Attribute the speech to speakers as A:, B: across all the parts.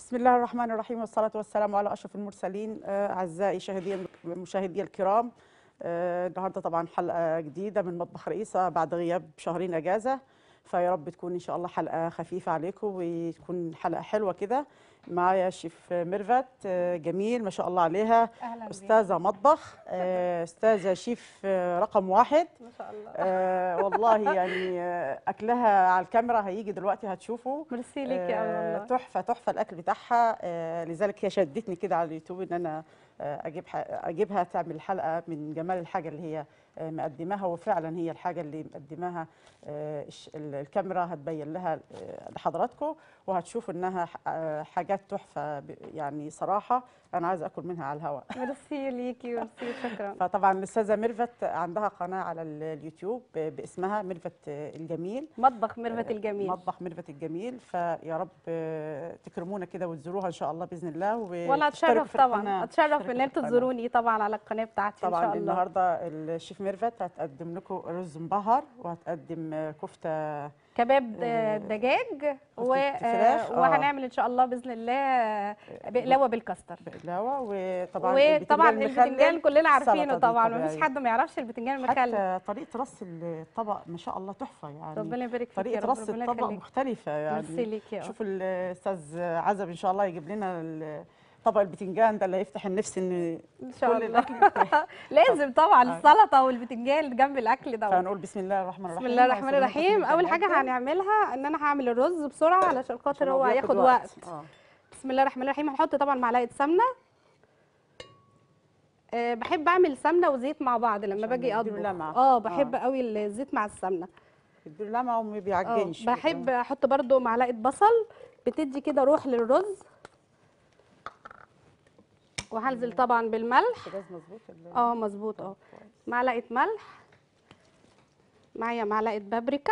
A: بسم الله الرحمن الرحيم والصلاة والسلام على أشرف المرسلين آه، أعزائي شاهدي مشاهدي الكرام آه، النهارده طبعا حلقة جديدة من مطبخ رئيسة بعد غياب شهرين أجازة فيا رب تكون إن شاء الله حلقة خفيفة عليكم وتكون حلقة حلوة كده معايا شيف ميرفت آه، جميل ما شاء الله عليها
B: اهلا بيك
A: أستاذة مطبخ آه، أستاذة شيف آه، رقم واحد
B: ما شاء الله
A: آه، والله يعني آه، أكلها على الكاميرا هيجي دلوقتي هتشوفوا
B: ميرسي ليك يا
A: آه،
B: والله
A: تحفه تحفه الاكل بتاعها آه، لذلك هي شدتني كده على اليوتيوب ان انا آه، اجيب ح- اجيبها تعمل حلقه من جمال الحاجه اللي هي آه، مقدماها وفعلا هي الحاجه اللي مقدماها آه، الش- ال- الكاميرا هتبين لها آه، لحضراتكم وهتشوفوا انها ح- آه، حاجات تحفه ب- يعني صراحه انا عايزه اكل منها على الهواء
B: ميرسي ليكي ميرسي شكرا
A: فطبعا الاستاذه ميرفت عندها قناه على ال- اليوتيوب ب- باسمها ميرفت آه، الجميل
B: مطبخ ميرفت الجميل
A: مطبخ ميرفت الجميل فيا رب آه، تكرمونا كده وتزوروها ان شاء الله باذن الله
B: والله
A: وتشتركوا
B: اتشرف
A: في
B: طبعا
A: القناة.
B: اتشرف
A: تشتركوا
B: ان
A: في
B: انتوا
A: القناة.
B: تزوروني طبعا على القناه بتاعتي ان
A: طبعا
B: شاء الله
A: النهارده الشيف ميرفت هتقدم لكم رز مبهر وهتقدم آه، كفته
B: كباب
A: آه،
B: د- دجاج و...
A: فراخ، آه.
B: وهنعمل ان شاء الله باذن الله بقلاوه بالكاستر
A: بقلاوه وطبعا
B: وطبعا
A: البتنجان
B: البتنجان
A: المخلل،
B: كلنا
A: السلطة
B: عارفينه
A: دي
B: طبعا
A: طبيعية.
B: مفيش حد ما يعرفش البتنجان المخلل
A: حتى طريقه رص الطبق ما شاء الله تحفه يعني
B: ربنا يبارك فيك يا
A: طريقه
B: رب
A: رص
B: ربنا
A: الطبق
B: يخليك
A: مختلفه
B: ميرسي
A: يعني
B: ليك يا
A: شوف الاستاذ عزب ان شاء الله يجيب لنا ال- طبق البتنجان ده اللي هيفتح النفس ان
B: ان شاء
A: كل
B: الله
A: الأكل
B: لازم طبعا
A: آه.
B: السلطه والبتنجان جنب الاكل ده
A: فنقول بسم الله الرحمن الرحيم
B: بسم الله الرحمن
A: وسلام
B: الرحيم
A: تسليما
B: اول حاجه
A: جدا.
B: هنعملها ان انا هعمل الرز بسرعه علشان خاطر
A: عشان
B: هو
A: بياخد
B: هياخد وقت
A: اه
B: بسم الله الرحمن الرحيم هنحط طبعا معلقه سمنه أه بحب اعمل سمنه وزيت مع بعض لما
A: عشان
B: باجي
A: يديله
B: اطبخ
A: لمعة.
B: اه بحب
A: آه.
B: قوي الزيت مع السمنه
A: يديله لمعه وما
B: اه
A: بيعجنش
B: بحب احط برضو معلقه بصل بتدي كده روح للرز وهنزل طبعا بالملح
A: البوتاجاز مظبوط ولا-
B: اه مظبوط اه
A: كويس.
B: معلقه ملح معايا معلقه بابريكا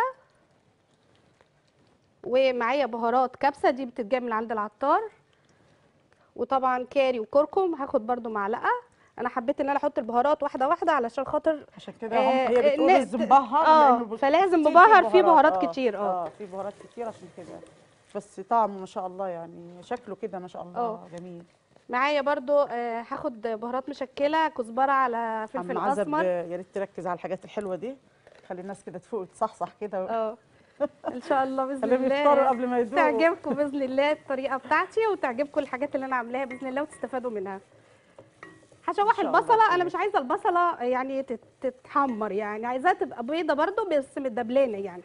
B: ومعايا بهارات كبسه دي بتتجاب من عند العطار وطبعا كاري وكركم هاخد برضو معلقه انا حبيت ان انا احط البهارات واحده واحده علشان خاطر
A: عشان كده
B: آه،
A: هم هي بتقول
B: آه،
A: رز مبهر
B: آه،
A: لأنه بت-
B: فلازم
A: كتير
B: مبهر فيه بهارات كتير، آه.
A: اه في بهارات كتير عشان كده بس طعمه ما شاء الله يعني شكله كده ما شاء الله
B: آه.
A: جميل
B: معايا برضو آه، هاخد بهارات مشكله كزبره على
A: عم
B: فلفل
A: عزب
B: اسمر
A: آه، يا ريت تركز على الحاجات الحلوه دي خلي الناس كده تفوق وتصحصح كده
B: اه ان شاء الله باذن
A: خليهم يفطروا
B: الله
A: قبل ما يدوقوا
B: تعجبكم باذن الله الطريقه بتاعتي وتعجبكم الحاجات اللي انا عاملاها باذن الله وتستفادوا منها هشوح
A: إن شاء الله
B: البصله انا
A: خير.
B: مش عايزه البصله يعني تت- تتحمر يعني عايزاها تبقى بيضه برضو بس متدبلانه يعني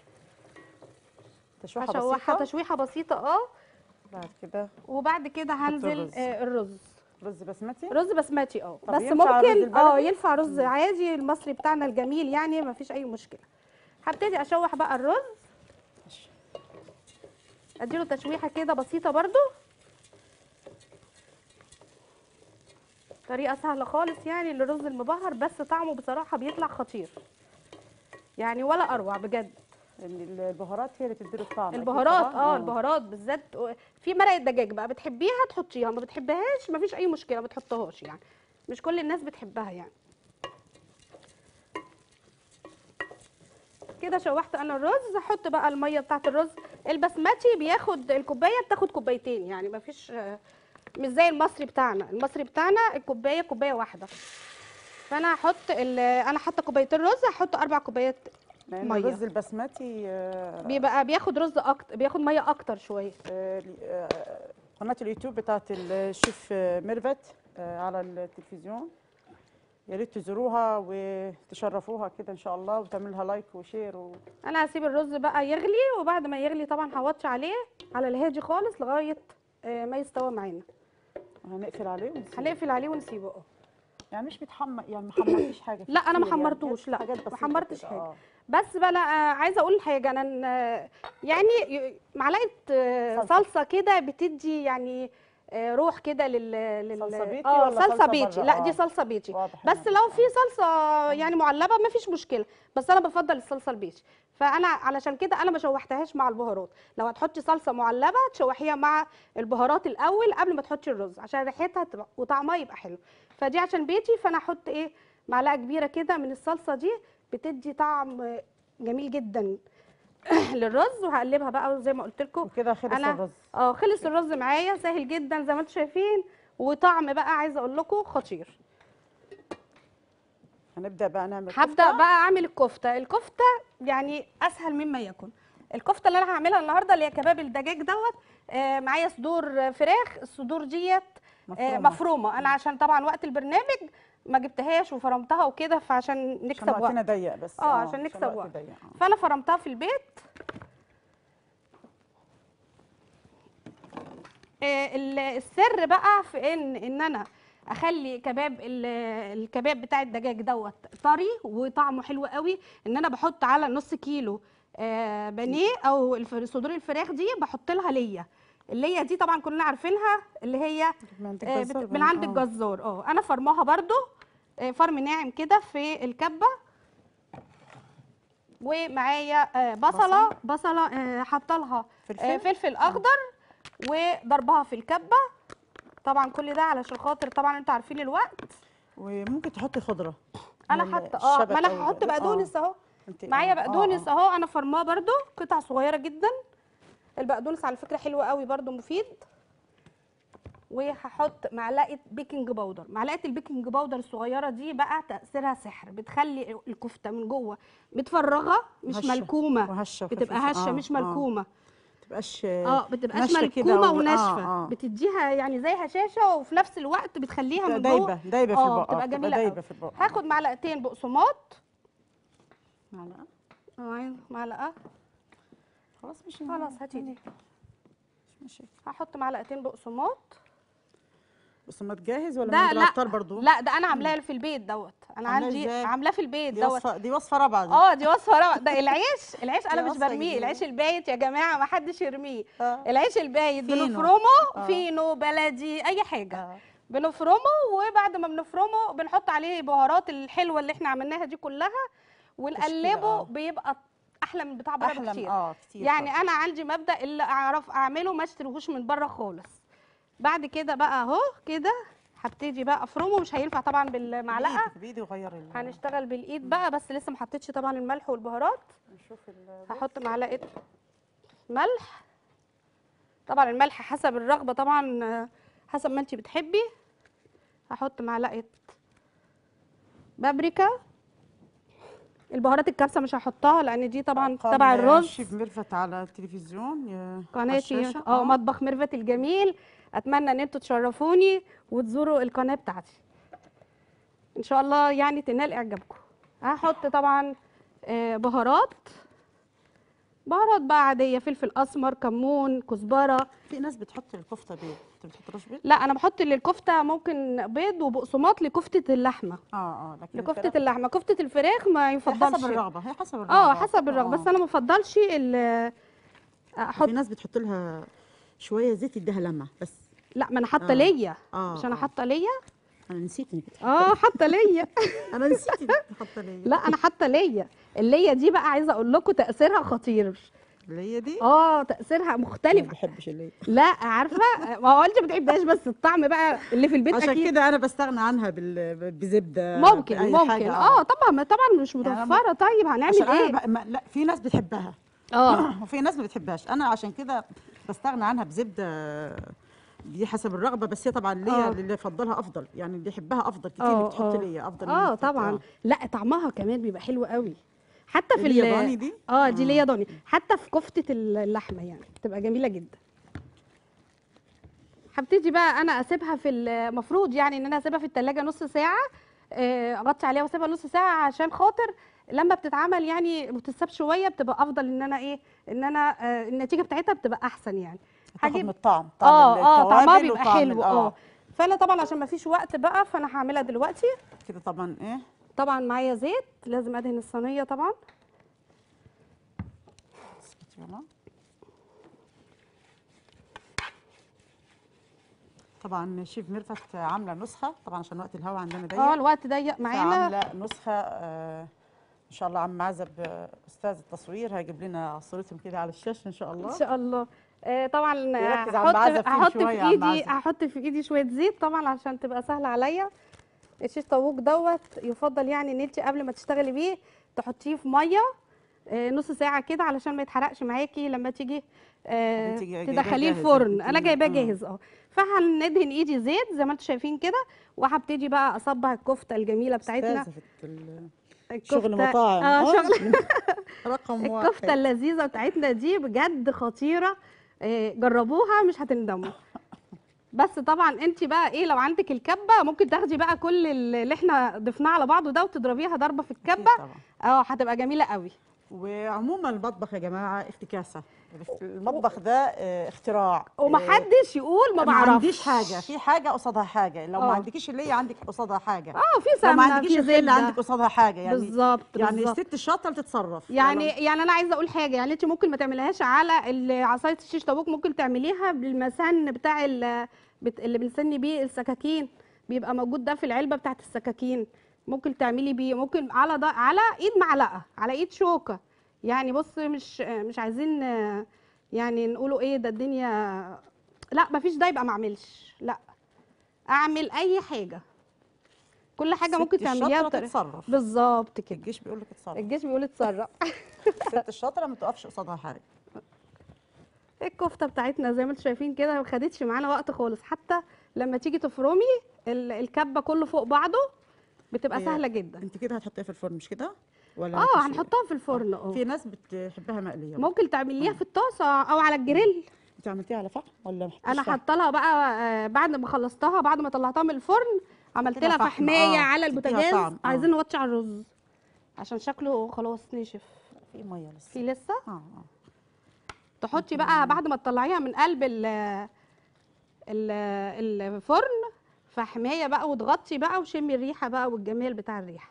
A: تشويحه
B: هشوحها
A: بسيطه
B: تشويحه بسيطه اه
A: بعد كده
B: وبعد كده هنزل
A: الرز.
B: آه، الرز
A: رز بسمتي
B: رز بسمتي اه
A: طب
B: بس
A: ينفع رز
B: ممكن اه
A: البلدي؟
B: ينفع رز عادي المصري بتاعنا الجميل يعني ما فيش اي مشكله هبتدي اشوح بقى الرز
A: ماشي.
B: اديله تشويحه كده بسيطه برضو طريقه سهله خالص يعني للرز المبهر بس طعمه بصراحه بيطلع خطير يعني ولا اروع بجد
A: لان البهارات هي اللي بتديله الطعم أكيد
B: البهارات
A: طبعاً.
B: اه البهارات بالذات في مرقه دجاج بقى بتحبيها تحطيها ما بتحبهاش ما فيش اي مشكله ما تحطهاش يعني مش كل الناس بتحبها يعني كده شوحت انا الرز احط بقى الميه بتاعت الرز البسمتي بياخد الكوبايه بتاخد كوبايتين يعني ما فيش مش زي المصري بتاعنا المصري بتاعنا الكوبايه كوبايه واحده فانا هحط ال- انا حاطه كوبايتين رز هحط اربع كوبايات
A: لان
B: مية.
A: الرز البسمتي آه،
B: بيبقى بياخد رز اكتر بياخد ميه اكتر شويه
A: آه، آه، قناة اليوتيوب بتاعت الشيف آه، ميرفت آه، على التلفزيون يا ريت تزوروها وتشرفوها كده ان شاء الله وتعملها لايك وشير و...
B: انا هسيب الرز بقى يغلي وبعد ما يغلي طبعا هوطي عليه على الهادي خالص لغايه آه، ما يستوى معانا
A: هنقفل عليه ونسيبه.
B: هنقفل عليه ونسيبه اه
A: يعني مش بيتحمر يعني ما حمرتيش حاجه فيه
B: لا، أنا ما
A: كتير يعني،
B: حمرتوش، لا،
A: حاجات
B: ما
A: بسيطة
B: حمرتش
A: كده،
B: حاجة.
A: آه.
B: بس بقى انا آه، عايزه اقول حاجه انا آه، يعني ي- معلقه آه،
A: صلصة.
B: صلصه كده بتدي يعني آه، روح كده لل لل
A: صلصة بيتي
B: اه
A: ولا
B: صلصه
A: صلصة
B: بيتي
A: برا؟
B: لا
A: آه.
B: دي صلصه بيتي
A: واضح
B: بس
A: إنها
B: لو
A: بيتي.
B: في صلصه يعني معلبه ما فيش مشكله بس انا بفضل الصلصه البيتي فانا علشان كده انا ما شوحتهاش مع البهارات لو هتحطي صلصه معلبه تشوحيها مع البهارات الاول قبل ما تحطي الرز عشان ريحتها تبقى وطعمها يبقى حلو فدي عشان بيتي فانا احط ايه معلقه كبيره كده من الصلصه دي بتدي طعم جميل جدا للرز وهقلبها بقى زي ما قلت لكم
A: وكده خلص
B: انا
A: الرز
B: اه خلص الرز معايا سهل جدا زي ما انتم شايفين وطعم بقى عايزه اقول لكم خطير
A: هنبدا بقى نعمل
B: هبدا
A: كفتة.
B: بقى اعمل الكفته الكفته يعني اسهل مما يكون الكفته اللي انا هعملها النهارده اللي هي كباب الدجاج دوت آه معايا صدور فراخ الصدور ديت آه
A: مفرومة.
B: مفرومه انا عشان طبعا وقت البرنامج ما جبتهاش وفرمتها وكده فعشان
A: عشان
B: نكسب
A: وقتنا
B: وقت
A: ضيق بس
B: اه عشان نكسب
A: الوقت
B: وقت.
A: ضيق آه.
B: فانا فرمتها في البيت آه، ال- السر بقى في ان ان انا اخلي كباب ال- الكباب بتاع الدجاج دوت طري وطعمه حلو قوي ان انا بحط على نص كيلو آه، بانيه او الف- صدور الفراخ دي بحط لها ليا الليا دي طبعا كلنا عارفينها اللي هي
A: من عند
B: آه،
A: الجزار
B: بت- من
A: بقى.
B: عند
A: آه.
B: الجزار اه انا فرماها برضو آه، فرم ناعم كده في الكبه ومعايا آه، بصله بصله آه، حاطه لها
A: فلفل؟
B: آه، فلفل اخضر وضربها في الكبه طبعا كل ده علشان خاطر طبعا انتوا عارفين الوقت
A: وممكن تحطي خضره
B: انا
A: من
B: حاطه اه
A: الشبت
B: ما انا
A: أو
B: هحط
A: ال-
B: بقدونس اهو
A: أنت-
B: معايا
A: آه،
B: بقدونس
A: آه،
B: اهو انا فرماه برضو قطع صغيره جدا البقدونس على فكره حلو قوي برضو مفيد وهحط معلقه بيكنج باودر معلقه البيكنج باودر الصغيره دي بقى تاثيرها سحر بتخلي الكفته من جوه متفرغه مش
A: هشة.
B: ملكومه
A: وهشه
B: بتبقى
A: وخفيفة.
B: هشه
A: آه،
B: مش
A: آه.
B: ملكومه
A: تبقاش
B: اه بتبقاش
A: ناشفة كده
B: ملكومه
A: و-
B: وناشفه
A: آه، آه.
B: بتديها يعني زي هشاشه وفي نفس الوقت بتخليها من
A: دايبه
B: جوه
A: دايبه في
B: اه
A: البق
B: بتبقى جميله
A: دايبه
B: قوي
A: في البق
B: هاخد معلقتين بقسماط
A: معلقة.
B: اه معلقه
A: خلاص مش
B: خلاص هاتي دي
A: ماشي
B: هحط معلقتين بقسماط
A: بس ما تجهز ولا
B: ده
A: من
B: لا
A: العطار برضو
B: لا ده انا عاملاه في البيت دوت انا
A: عاملاه
B: عندي
A: إزاي؟
B: عاملاه في البيت
A: دي
B: دوت
A: وصفه دي وصفه رابعه دي
B: اه دي وصفه روعه ده العيش العيش انا
A: دي
B: مش
A: وصفة
B: برميه
A: جديدة.
B: العيش البايت يا جماعه ما حدش يرميه
A: آه.
B: العيش البايت
A: فينو.
B: بنفرمه
A: آه.
B: فينو بلدي اي حاجه
A: آه.
B: بنفرمه وبعد ما بنفرمه بنحط عليه البهارات الحلوه اللي احنا عملناها دي كلها ونقلبه
A: آه.
B: بيبقى احلى من بتاع بره
A: احلى
B: بكتير
A: اه كتير
B: يعني
A: طبعاً.
B: انا عندي مبدا اللي اعرف اعمله ما اشتريهوش من بره خالص بعد كده بقى اهو كده هبتدي بقى افرمه مش هينفع طبعا بالمعلقه
A: بإيدك- بايدي وغير ال-
B: هنشتغل بالايد بقى بس لسه ما حطيتش طبعا الملح والبهارات
A: نشوف ال-
B: هحط معلقه ملح طبعا الملح حسب الرغبه طبعا آه، حسب ما انت بتحبي هحط معلقه بابريكا البهارات الكبسه مش هحطها لان دي طبعا
A: قال
B: تبع الرز
A: الشيف ميرفت على التلفزيون يا- على
B: قناتي
A: الشاشة.
B: اه مطبخ ميرفت الجميل اتمنى ان انتوا تشرفوني وتزوروا القناه بتاعتي ان شاء الله يعني تنال اعجابكم هحط طبعا آه، بهارات بهارات بقى عاديه فلفل اسمر كمون كزبره
A: في ناس بتحط الكفته بيض انت بتحطهاش بيض
B: لا انا بحط للكفته ممكن بيض وبقسماط لكفته اللحمه
A: اه اه لكن
B: لكفته
A: الفراخ-
B: اللحمه كفته الفراخ ما
A: هي
B: يفضلش
A: حسب الرغبه هي حسب الرغبه
B: اه حسب الرغبه
A: آه.
B: بس انا ما بفضلش ال- احط
A: في ناس بتحط لها شويه زيت يديها لمعه بس
B: لا ما انا حاطه
A: آه.
B: ليا
A: اه
B: مش انا
A: آه.
B: حاطه ليا
A: انا نسيت انك بتحطي.
B: اه حاطه ليا
A: انا نسيت انك حاطه ليا
B: لا انا حاطه ليا الليا دي بقى عايزه اقول لكم تاثيرها خطير
A: اللي هي دي
B: اه تاثيرها
A: ما
B: مختلف
A: بحبش اللي هي
B: لا عارفه ما هو انت ما بتحبهاش بس الطعم بقى اللي في البيت
A: عشان
B: اكيد
A: كده انا بستغنى عنها بال... بزبده
B: ممكن
A: بأي
B: ممكن
A: حاجة،
B: اه طبعا ما طبعا مش
A: يعني أنا
B: متوفره طيب هنعمل
A: عشان
B: ايه
A: انا ب... ما... لا في ناس بتحبها
B: اه
A: وفي ناس ما بتحبهاش انا عشان كده بستغنى عنها بزبده دي حسب الرغبه بس هي طبعا ليا
B: آه.
A: اللي يفضلها افضل يعني اللي يحبها افضل كتير
B: آه،
A: اللي بتحط
B: آه.
A: ليا افضل من
B: اه
A: اللي بتحط-
B: طبعا لا طعمها كمان بيبقى حلو قوي حتى في
A: اللي هي
B: ال-
A: ضاني دي
B: اه دي
A: آه.
B: ليا ضاني حتى في كفته اللحمه يعني بتبقى جميله جدا هبتدي بقى انا اسيبها في المفروض يعني ان انا اسيبها في التلاجة نص ساعه آه، اغطي عليها واسيبها نص ساعه عشان خاطر لما بتتعمل يعني وتتساب شويه بتبقى افضل ان انا ايه ان انا آه، النتيجه بتاعتها بتبقى احسن يعني
A: تاخد من الطعم طعم
B: اه اه طعمها
A: التوابل
B: بيبقى
A: وطعم
B: حلو
A: ال-
B: اه فانا طبعا عشان ما فيش وقت بقى فانا هعملها دلوقتي
A: كده طبعا ايه
B: طبعا معايا زيت لازم ادهن الصينيه طبعا
A: اسكتي يلا. طبعا شيف ميرفت عامله نسخه طبعا عشان وقت الهوا عندنا ضيق
B: اه الوقت ضيق معانا
A: عامله نسخه آه ان شاء الله عم عزب آه، استاذ التصوير هيجيب لنا صورتهم كده على الشاشه ان شاء الله
B: ان شاء الله آه طبعا
A: يركز على
B: هحط
A: المعزة فيه
B: هحط
A: شوية
B: في
A: يا عم
B: ايدي
A: عزة.
B: هحط في ايدي شويه زيت طبعا عشان تبقى سهله عليا الشيش طاووق دوت يفضل يعني ان انت قبل ما تشتغلي بيه تحطيه في ميه آه، نص ساعه كده علشان ما يتحرقش معاكي لما تيجي آه،
A: انت جاي- جايباه
B: تدخليه
A: جاهز
B: الفرن
A: يعني،
B: انا
A: انت-
B: جايباه
A: آه.
B: جاهز اه فهندهن ايدي زيت زي ما انتم شايفين كده وهبتدي بقى اصبع الكفته الجميله بتاعتنا
A: أستاذة في ال-
B: الكفته
A: شغل مطاعم
B: اه شغل
A: رقم واحد
B: الكفته اللذيذه بتاعتنا دي بجد خطيره آه، جربوها مش هتندموا بس طبعا انت بقى ايه لو عندك الكبه ممكن تاخدي بقى كل اللي احنا ضفناه على بعضه ده وتضربيها ضربه في
A: أكيد
B: الكبه
A: طبعا
B: اه هتبقى جميله قوي
A: وعموما المطبخ يا جماعه افتكاسه المطبخ ده آه، اختراع آه،
B: ومحدش يقول ما
A: ما
B: بعرفش
A: عنديش حاجه في حاجه قصادها حاجه لو
B: آه.
A: ما عندكيش اللي هي عندك قصادها حاجه
B: اه في
A: لو ما
B: سمنه
A: عندكيش
B: في
A: الخل اللي عندك
B: زبده
A: قصادها حاجه يعني
B: بالظبط
A: يعني
B: بالظبط.
A: الست الشاطره اللي تتصرف
B: يعني يعني انا عايزه اقول حاجه يعني انت ممكن ما تعمليهاش على ال- عصايه الشيش طاووق ممكن تعمليها بالمسن بتاع ال- بت- اللي بنسن بيه السكاكين بيبقى موجود ده في العلبه بتاعت السكاكين ممكن تعملي بيه ممكن على ده على ايد معلقه على ايد شوكه يعني بص مش مش عايزين آه، يعني نقولوا ايه ده الدنيا لا مفيش ده يبقى ما اعملش لا اعمل اي حاجه كل حاجه
A: الست
B: ممكن تعمليها
A: الشاطرة
B: بطريقه
A: تتصرف
B: بالظبط كده
A: الجيش بيقول لك اتصرف
B: الجيش بيقول اتصرف
A: الست الشاطره ما تقفش قصادها حاجه
B: الكفته بتاعتنا زي ما انتم شايفين كده ما خدتش معانا وقت خالص حتى لما تيجي تفرمي ال- الكبه كله فوق بعضه بتبقى
A: هي
B: سهله جدا
A: انت كده هتحطيها في الفرن مش كده ولا
B: اه
A: هتشوي؟
B: هنحطها في الفرن اه
A: في ناس بتحبها مقليه
B: ممكن تعمليها في الطاسه او على الجريل
A: انت عملتيها على فحم ولا ما حطيتيش
B: انا
A: فحم؟
B: حاطه لها بقى آه، بعد ما خلصتها بعد ما طلعتها من الفرن عملت
A: حطيتها
B: لها
A: فحم،
B: فحمايه
A: آه،
B: على
A: تديها
B: البوتاجاز
A: طعم، آه.
B: عايزين نوطي على الرز عشان شكله خلاص نشف
A: في ميه لسه
B: في لسه
A: اه اه
B: تحطي بقى بعد ما تطلعيها من قلب ال ال الفرن فحمايه بقى وتغطي بقى وشمي الريحه بقى والجمال بتاع الريحه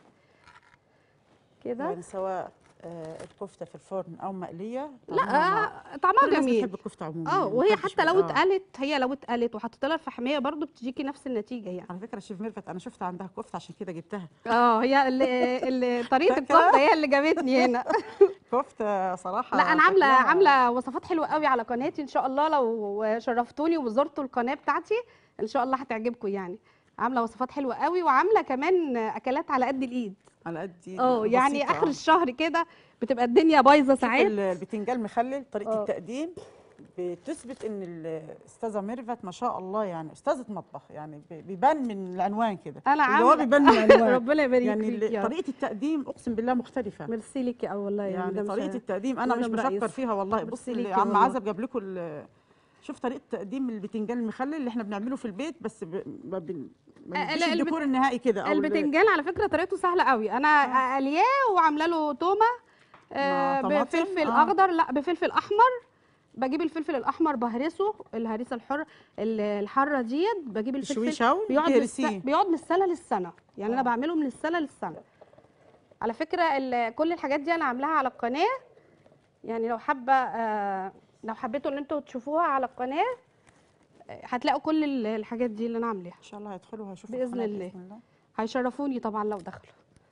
B: كده
A: يعني سواء آه، الكفته في الفرن او مقليه
B: لا
A: طعمها-
B: آه، طعمها
A: كل الناس
B: جميل
A: بتحب الكفته عموما
B: اه
A: يعني
B: وهي
A: محدش
B: حتى
A: بي-
B: لو
A: آه.
B: اتقلت هي لو اتقلت وحطيت لها الفحميه برضو بتديكي نفس النتيجه يعني
A: على فكره شيف ميرفت انا شفت عندها كفته عشان كده جبتها
B: اه هي اللي, اللي طريقه
A: فاكرة؟
B: الكفته هي اللي جابتني هنا
A: كفته صراحه
B: لا انا عامله
A: شكلها-
B: عامله وصفات حلوه قوي على قناتي ان شاء الله لو شرفتوني وزرتوا القناه بتاعتي ان شاء الله هتعجبكم يعني عامله وصفات حلوه قوي وعامله كمان اكلات على قد الايد
A: على قد
B: اه يعني
A: بسيطة،
B: اخر
A: آه.
B: الشهر كده بتبقى الدنيا بايظه
A: شوف
B: ساعات
A: ال- البتنجان مخلل طريقه
B: آه.
A: التقديم بتثبت ان الاستاذه ميرفت ما شاء الله يعني استاذه مطبخ يعني ب- بيبان من العنوان كده
B: انا
A: اللي هو
B: عامله
A: بيبان من العنوان
B: ربنا يبارك
A: يعني
B: فيك
A: ال-
B: يا رب.
A: طريقه التقديم اقسم بالله مختلفه
B: ميرسي لك يا والله يا
A: يعني
B: مدام
A: طريقه
B: شهد.
A: التقديم انا مش
B: مدام
A: بشكر
B: رئيس.
A: فيها والله
B: ميرسي
A: بص
B: ليكي
A: عم
B: والله.
A: عزب جاب لكم ال- شوف طريقه تقديم البتنجان المخلل اللي احنا بنعمله في البيت بس ب... ما بن... ما
B: آه،
A: بنديش
B: لا، البت-
A: الديكور النهائي كده او ال-
B: البتنجان على فكره طريقته سهله قوي انا قلياه وعامله له تومه آه،
A: مع طماطم؟
B: بفلفل
A: آه.
B: اخضر لا بفلفل احمر بجيب الفلفل الاحمر بهرسه الهريسه الحر ال- الحاره ديت بجيب
A: تشويه
B: الفلفل
A: شوي
B: بيقعد من الس...
A: تهرسيه.
B: بيقعد من السنه للسنه يعني انا
A: آه.
B: بعمله من السنه للسنه على فكره ال... كل الحاجات دي انا عاملاها على القناه يعني لو حابه آه، لو حبيتوا ان انتوا تشوفوها على القناه آه، هتلاقوا كل ال- الحاجات دي اللي انا عاملاها
A: ان شاء الله هيدخلوا هيشوفوا
B: بإذن
A: القناة
B: الله.
A: باذن الله
B: هيشرفوني طبعا لو دخلوا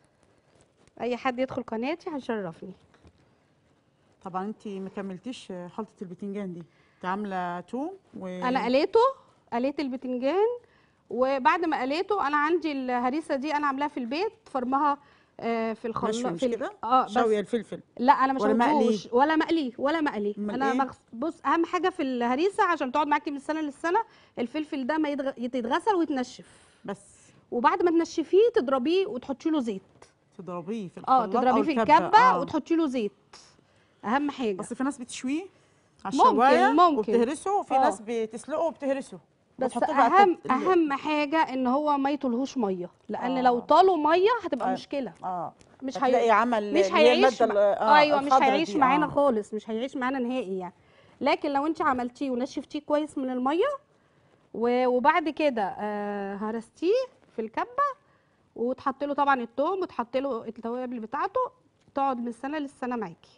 B: اي حد يدخل قناتي هيشرفني
A: طبعا انت ما كملتيش خلطه البتنجان دي انت عامله توم و
B: انا قليته قليت البتنجان وبعد ما قليته انا عندي الهريسه دي انا عاملاها في البيت فرمها آه، في الخلاط
A: مشوي مش
B: في ال-
A: كده؟
B: اه بس
A: شويه الفلفل
B: لا انا مش
A: ولا مقلي؟
B: ولا مقلي ولا مقلي
A: أمال
B: انا
A: إيه؟
B: بغس... بص اهم حاجه في الهريسه عشان تقعد معاكي من السنه للسنه الفلفل ده ما يتغ... يتغسل ويتنشف
A: بس
B: وبعد ما تنشفيه تضربيه وتحطي له زيت
A: تضربيه في
B: اه
A: الخلاط
B: تضربيه
A: أو
B: في
A: الكبة.
B: الكبه
A: آه.
B: وتحطي له زيت اهم حاجه
A: اصل في ناس بتشويه على
B: ممكن-
A: الشوايه
B: ممكن.
A: وبتهرسه وفي
B: آه.
A: ناس بتسلقه وبتهرسه
B: بس
A: وتحطيه بقى
B: اهم
A: التت- ال-
B: اهم حاجه ان هو ما يطولهوش ميه لان
A: آه.
B: لو طالوا ميه هتبقى
A: آه.
B: مشكله
A: اه
B: مش
A: هتلاقي
B: هي...
A: عمل
B: مش
A: اللي هي
B: هيعيش
A: المادة
B: مع...
A: ال- آه
B: ايوه مش
A: الخضرا
B: هيعيش
A: دي،
B: معانا
A: آه.
B: خالص مش هيعيش معانا نهائي يعني لكن لو انت عملتيه ونشفتيه كويس من الميه و... وبعد كده آه هرستيه في الكبه وتحط له طبعا التوم وتحط له التوابل بتاعته تقعد من سنه للسنه معاكي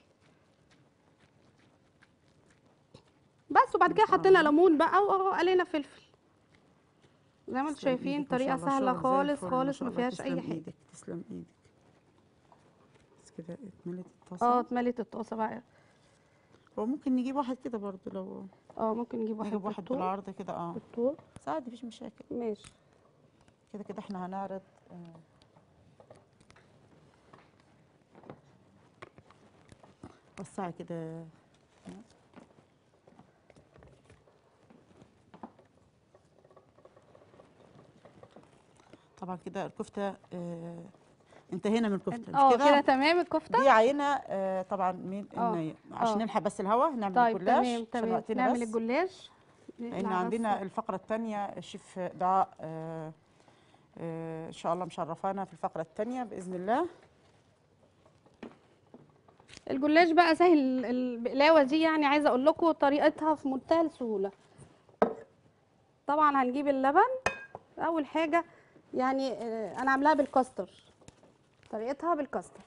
B: بس وبعد كده
A: شاء
B: حطينا
A: الله.
B: ليمون بقى وقلينا فلفل زي ما انتم
A: تسلم
B: شايفين
A: إيدك، ما
B: طريقه
A: شاء الله،
B: سهله
A: شغل زي
B: خالص
A: الفل،
B: خالص
A: شاء
B: ما
A: الله،
B: فيهاش اي
A: تسلم
B: حاجه
A: ايدك تسلم ايدك بس كده اتملت الطاسه
B: اه اتملت الطاسه بقى
A: هو ممكن نجيب واحد كده برضه لو
B: اه ممكن نجيب واحد
A: نجيب واحد
B: بالطول.
A: بالعرض كده اه
B: بالطول
A: بس عادي مفيش مشاكل
B: ماشي
A: كده كده احنا هنعرض آه. وسعي كده طبعا كده الكفته آه، انتهينا من الكفته مش
B: اه
A: كده
B: كده تمام الكفته
A: دي عينه آه، طبعا مين
B: آه،
A: إن عشان
B: آه.
A: نلحق بس الهواء نعمل
B: طيب
A: الجلاش
B: تمام
A: عشان
B: تمام
A: وقتنا
B: نعمل
A: بس.
B: الجلاش
A: لان
B: نقلع
A: عندنا
B: بس.
A: الفقره الثانيه الشيف دعاء آه، آه، ان شاء الله مشرفانا في الفقره الثانيه باذن الله
B: الجلاش بقى سهل البقلاوه دي يعني عايزه اقول لكم طريقتها في منتهى السهوله طبعا هنجيب اللبن اول حاجه يعني آه، انا عاملاها بالكاستر طريقتها بالكاستر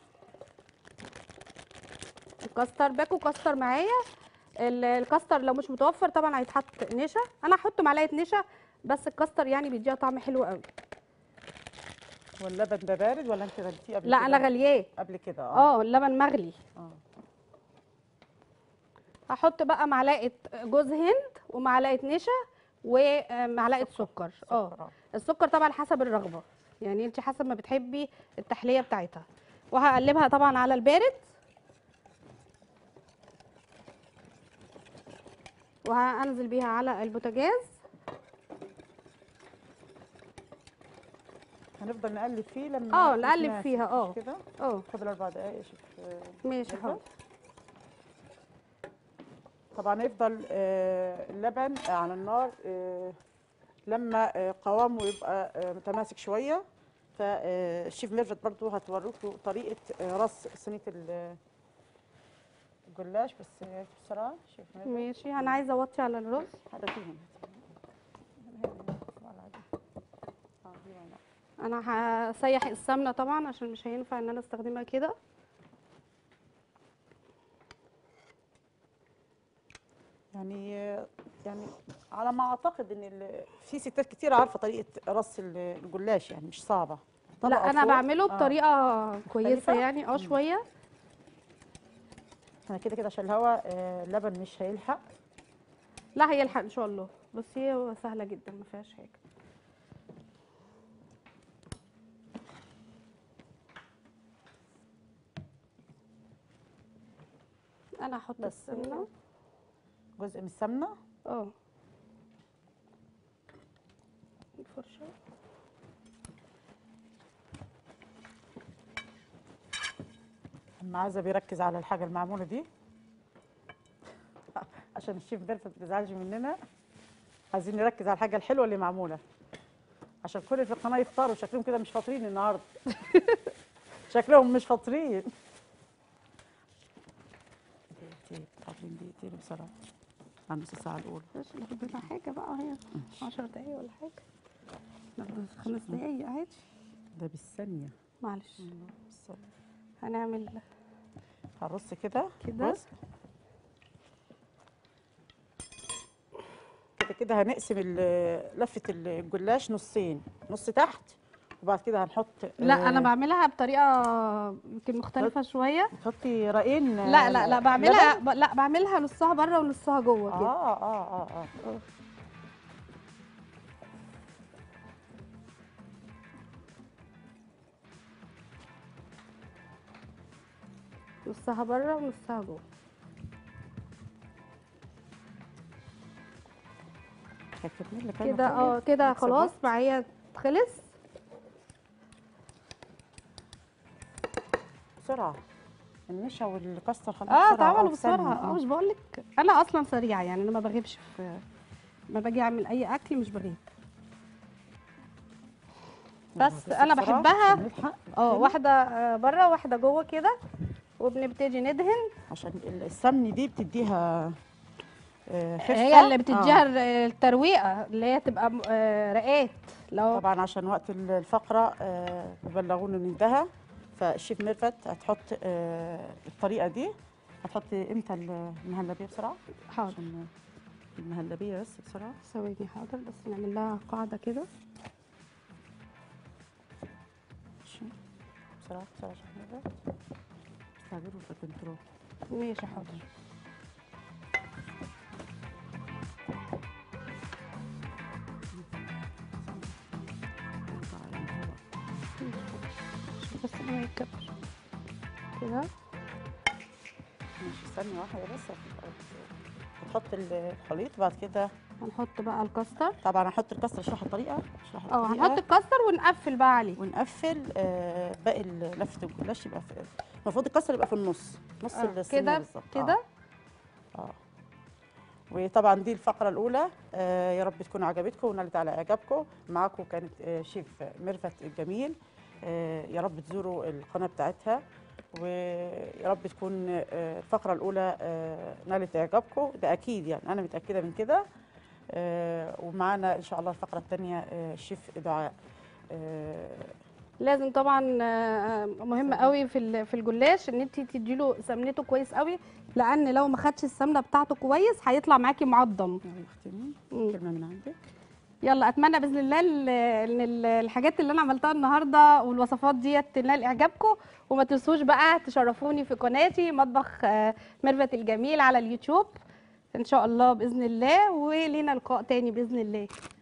B: الكاستر باكو كاستر معايا ال- الكاستر لو مش متوفر طبعا هيتحط نشا انا هحط معلقه نشا بس الكاستر يعني بيديها طعم حلو قوي
A: واللبن ده بارد ولا انت غليتيه قبل
B: لا
A: كده؟
B: انا غلياه
A: قبل كده اه
B: اه اللبن مغلي
A: اه
B: هحط بقى معلقه جوز هند ومعلقه نشا ومعلقه سكر اه
A: سكر،
B: السكر طبعا حسب الرغبه يعني انت حسب ما بتحبي التحليه بتاعتها وهقلبها طبعا على البارد وهنزل بيها على البوتاجاز
A: هنفضل نقلب فيه لما
B: اه نقلب
A: يتناسب،
B: فيها
A: مش
B: اه
A: كده
B: اه
A: فاضل اربع دقائق يا شيف آه،
B: ماشي
A: نزل.
B: حاضر
A: طبعا يفضل آه، اللبن على النار آه، لما آه، قوامه يبقى آه، متماسك شويه فالشيف ميرفت برضو هتوريكم طريقه آه، رص صينيه ال- الجلاش بس آه، بسرعه شيف ميرفت
B: ماشي انا عايزه اوطي على الرز
A: هذا فيهم
B: انا هسيح السمنه طبعا عشان مش هينفع ان انا استخدمها كده
A: يعني يعني على ما اعتقد ان ال- في ستات كتير عارفه طريقه رص ال- الجلاش يعني مش صعبه طبقة
B: لا انا
A: فوق.
B: بعمله
A: آه.
B: بطريقه كويسه
A: مختلفة؟
B: يعني اه
A: مم.
B: شويه
A: انا كده كده عشان الهواء آه، اللبن مش هيلحق
B: لا هيلحق ان شاء الله بس هي سهله جدا ما فيهاش حاجه انا هحط
A: بس
B: السمنه
A: جزء من السمنه
B: اه الفرشه
A: اما عايزه بيركز على الحاجه المعموله دي عشان الشيف بيرفكت ما تزعلش مننا عايزين نركز على الحاجه الحلوه اللي معموله عشان كل اللي في القناه يفطروا شكلهم كده مش فاطرين النهارده شكلهم مش فاطرين دقيقتين فاضلين دقيقتين بسرعه على نص الساعه الاولى
B: ماشي ناخد لنا حاجه بقى هي 10 دقايق ولا حاجه ناخد خمس دقايق عادي
A: ده بالثانيه
B: معلش
A: بالظبط.
B: هنعمل
A: هنرص كده
B: كده.
A: جزء. كده كده هنقسم ال- لفه الجلاش نصين نص تحت وبعد كده هنحط
B: لا انا
A: آه،
B: بعملها بطريقه يمكن مختلفه شويه
A: تحطي رقين
B: لا لا لا بعملها
A: لبن؟
B: ب... لا بعملها نصها بره ونصها جوه
A: اه
B: كده
A: اه اه اه
B: نصها بره ونصها جوه
A: هتكمل لك أنا
B: كده
A: كل
B: اه كده
A: مكسبات.
B: خلاص معايا خلص
A: بسرعه النشا والكاستر خلاص
B: اه
A: بسرعة،
B: تعملوا
A: في ثانية،
B: بسرعه اه مش بقول لك انا اصلا سريعه يعني انا ما بغيبش في ما باجي اعمل اي اكل مش بغيب بس انا
A: بسرعة
B: بحبها
A: عشان نلحق
B: اه
A: كده.
B: واحده آه، بره واحده جوه كده وبنبتدي ندهن
A: عشان ال- السمن دي بتديها آه، خفه
B: هي اللي
A: آه.
B: بتديها الر- الترويقه اللي هي تبقى م- آه، رقات لو
A: طبعا عشان وقت ال- الفقره آه، بيبلغونا ان انتهى فالشيف ميرفت هتحط آه، الطريقه دي هتحطي امتى المهلبيه بسرعه
B: حاضر
A: عشان المهلبيه بس بسرعه
B: ثواني حاضر بس نعمل لها قاعده كده
A: ماشي. بسرعه بسرعه عشان ميرفت استعجلوا في الكنترول
B: ماشي حاضر بس ما يتكبر كده
A: ماشي ثانيه واحده بس هتحط الخليط بعد كده
B: هنحط بقى الكاستر
A: طبعا هنحط الكسر اشرح الطريقه اشرح
B: اه
A: الطريقة.
B: هنحط الكاستر ونقفل بقى عليه
A: ونقفل آه، باقي لفه الجلاش يبقى في المفروض الكسر يبقى في النص نص
B: آه،
A: الصينيه
B: كده
A: بالظبط
B: كده
A: اه وطبعا دي الفقره الاولى آه يا رب تكون عجبتكم ونالت على اعجابكم معاكم كانت آه شيف ميرفت الجميل آه يا رب تزوروا القناه بتاعتها ويا رب تكون آه الفقره الاولى آه نالت اعجابكم ده اكيد يعني انا متاكده من كده آه ومعانا ان شاء الله الفقره الثانيه آه الشيف دعاء آه
B: لازم طبعا آه، مهم قوي في ال- في الجلاش ان انت تديله سمنته كويس قوي لان لو ما خدش السمنه بتاعته كويس هيطلع معاكي معضم
A: يلا اختمي
B: مم.
A: كلمه من عندك
B: يلا اتمنى باذن الله ال- ان ال- الحاجات اللي انا عملتها النهارده والوصفات ديت تنال اعجابكم وما تنسوش بقى تشرفوني في قناتي مطبخ آه، ميرفت الجميل على اليوتيوب ان شاء الله باذن الله ولينا لقاء تاني باذن الله